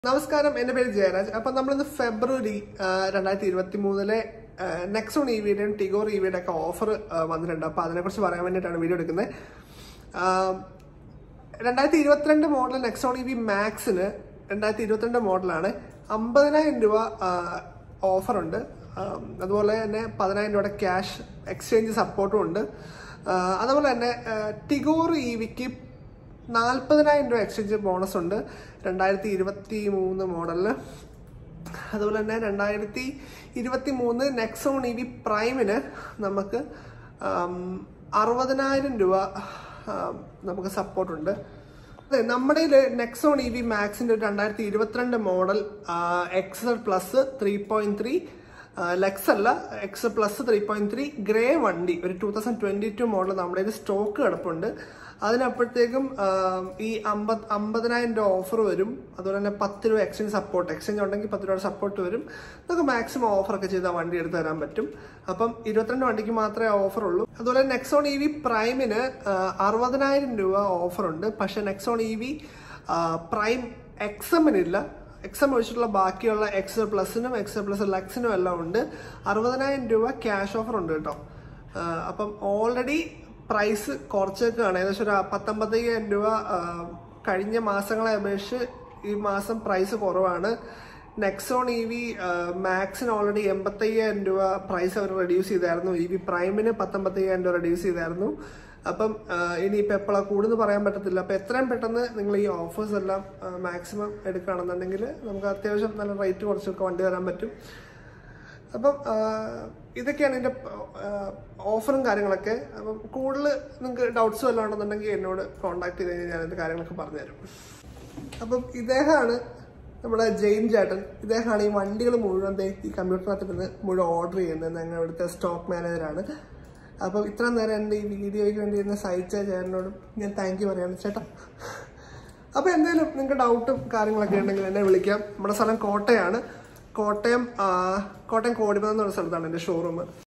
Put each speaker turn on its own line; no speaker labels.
നമസ്കാരം എന്റെ പേര് ജയരാജ് അപ്പൊ നമ്മളിന്ന് ഫെബ്രുവരി രണ്ടായിരത്തി ഇരുപത്തി മൂന്നിലെ നെക്സോൺ ഇ വിയുടെയും ടിഗോർ ഇ വിയുടെ ഒക്കെ ഓഫർ വന്നിട്ടുണ്ട് അപ്പൊ അതിനെക്കുറിച്ച് പറയാൻ വേണ്ടിയിട്ടാണ് വീഡിയോ എടുക്കുന്നത് രണ്ടായിരത്തി ഇരുപത്തിരണ്ട് മോഡൽ നെക്സോൺ ഇ വി മാക്സിന് രണ്ടായിരത്തി ഇരുപത്തിരണ്ട് മോഡലാണ് അമ്പതിനായിരം രൂപ ഓഫർ ഉണ്ട് ആം, അതുപോലെ തന്നെ പതിനായിരം രൂപയുടെ ക്യാഷ് എക്സ്ചേഞ്ച് സപ്പോർട്ടും ഉണ്ട് ആ, അതുപോലെ തന്നെ ടിഗോർ ഇ വിക്ക് നാൽപ്പതിനായിരം രൂപ എക്സ്ചേഞ്ച് ബോണസ് ഉണ്ട് രണ്ടായിരത്തി ഇരുപത്തി മൂന്ന് മോഡലിന് അതുപോലെ തന്നെ രണ്ടായിരത്തി ഇരുപത്തി മൂന്ന് നെക്സോൺ ഇ വി പ്രൈമിന് നമുക്ക് ആം, അറുപതിനായിരം രൂപ ആം, നമുക്ക് സപ്പോർട്ടുണ്ട് അതെ നമ്മുടെ നെക്സോൺ ഇ വി മാക്സിന്റെ ഒരു രണ്ടായിരത്തി ഇരുപത്തിരണ്ട് model X plus three point three lux അല്ല X plus three point three grey വണ്ടി ഒരു two thousand twenty two model നമ്മുടെ കയ്യിൽ സ്റ്റോക്ക് കിടപ്പുണ്ട് അതിനപ്പോഴത്തേക്കും ആം, ഈ അമ്പത് അമ്പതിനായിരം രൂപ ഓഫർ വരും അതുപോലെ തന്നെ പത്ത് രൂപ എക്സ്ചേഞ്ച് സപ്പോർട്ട് എക്സ്ചേഞ്ച് ഉണ്ടെങ്കിൽ പത്ത് രൂപ സപ്പോർട്ട് വരും നമുക്ക് മാക്സിമം ഓഫർ ഒക്കെ ചെയ്ത് ആ വണ്ടി എടുത്ത് തരാൻ പറ്റും അപ്പം ഇരുപത്തിരണ്ട് വണ്ടിക്ക് മാത്രമേ ഓഫർ ഉള്ളൂ അതുപോലെ നെക്സോൺ ഇ വി പ്രൈമിന് അറുപതിനായിരം രൂപ ഓഫർ ഉണ്ട് പക്ഷെ നെക്സോൺ ഇ വി പ്രൈം എക്സമിനില്ല എക്സം ഒഴിച്ചിട്ടുള്ള ബാക്കിയുള്ള എക്സ് പ്ലസിനും എക്സ് പ്ലസ് ലക്സിനും എല്ലാം ഉണ്ട് അറുപതിനായിരം രൂപ ക്യാഷ് ഓഫർ ഉണ്ട് കേട്ടോ ആ, അപ്പം ഓൾറെഡി പ്രൈസ് കുറച്ചൊക്കെയാണ് ഏകദേശം ഒരു പത്തൊമ്പത്തയ്യായിരം രൂപ ആ, കഴിഞ്ഞ മാസങ്ങളെ അപേക്ഷിച്ച് ഈ മാസം പ്രൈസ് കുറവാണ് നെക്സോൺ ഇ വി മാക്സിന് ഓൾറെഡി എൺപത്തയ്യായിരം രൂപ പ്രൈസ് അവർ റെഡ്യൂസ് ചെയ്തായിരുന്നു ഇ വി പ്രൈമിന് പത്തൊമ്പത്തയ്യായിരം രൂപ റെഡ്യൂസ് ചെയ്തായിരുന്നു അപ്പം ഇനിയിപ്പോൾ എപ്പോഴാണ് കൂടുതൽ പറയാൻ പറ്റത്തില്ല അപ്പം എത്രയും പെട്ടെന്ന് നിങ്ങൾ ഈ ഓഫേഴ്സ് എല്ലാം മാക്സിമം എടുക്കുകയാണെന്നുണ്ടെങ്കിൽ നമുക്ക് അത്യാവശ്യം നല്ല റേറ്റ് കുറച്ചൊക്കെ വണ്ടി തരാൻ പറ്റും അപ്പം ആ, ഇതൊക്കെയാണ് ഇതിന്റെ ഓഫറും കാര്യങ്ങളൊക്കെ അപ്പം കൂടുതൽ നിങ്ങൾക്ക് ഡൗട്ട്സ് വല്ലതും ഉണ്ടെന്നുണ്ടെങ്കിൽ എന്നോട് കോൺടാക്ട് ചെയ്ത് കഴിഞ്ഞാൽ ഞാൻ ഇതിന്റെ കാര്യങ്ങളൊക്കെ പറഞ്ഞുതരും അപ്പം ഇദ്ദേഹമാണ് നമ്മുടെ ജെയിൻ ചേട്ടൻ ഇദ്ദേഹമാണ് ഈ വണ്ടികൾ മുഴുവൻ ദേ ഈ കമ്പ്യൂട്ടറിനകത്ത് ഇരുന്ന് മുഴുവൻ ഓർഡർ ചെയ്യുന്നത് ഞങ്ങൾ ഇവിടുത്തെ സ്റ്റോക്ക് മാനേജറാണ് അപ്പം ഇത്ര നേരം എൻ്റെ ഈ വീഡിയോയ്ക്ക് വേണ്ടി എന്നെ സഹായിച്ച ചേട്ടനോടും ഞാൻ താങ്ക് യു പറയാണ് ചേട്ടാ അപ്പൊ എന്തെങ്കിലും നിങ്ങൾക്ക് ഡൗട്ടും കാര്യങ്ങളൊക്കെ ഉണ്ടെങ്കിൽ എന്നെ വിളിക്കാം നമ്മുടെ സ്ഥലം കോട്ടയാണ് കോട്ടയം ആ, കോട്ടയം കോടിമതം എന്ന് പറഞ്ഞ സ്ഥലത്താണ് എൻ്റെ ഷോറൂം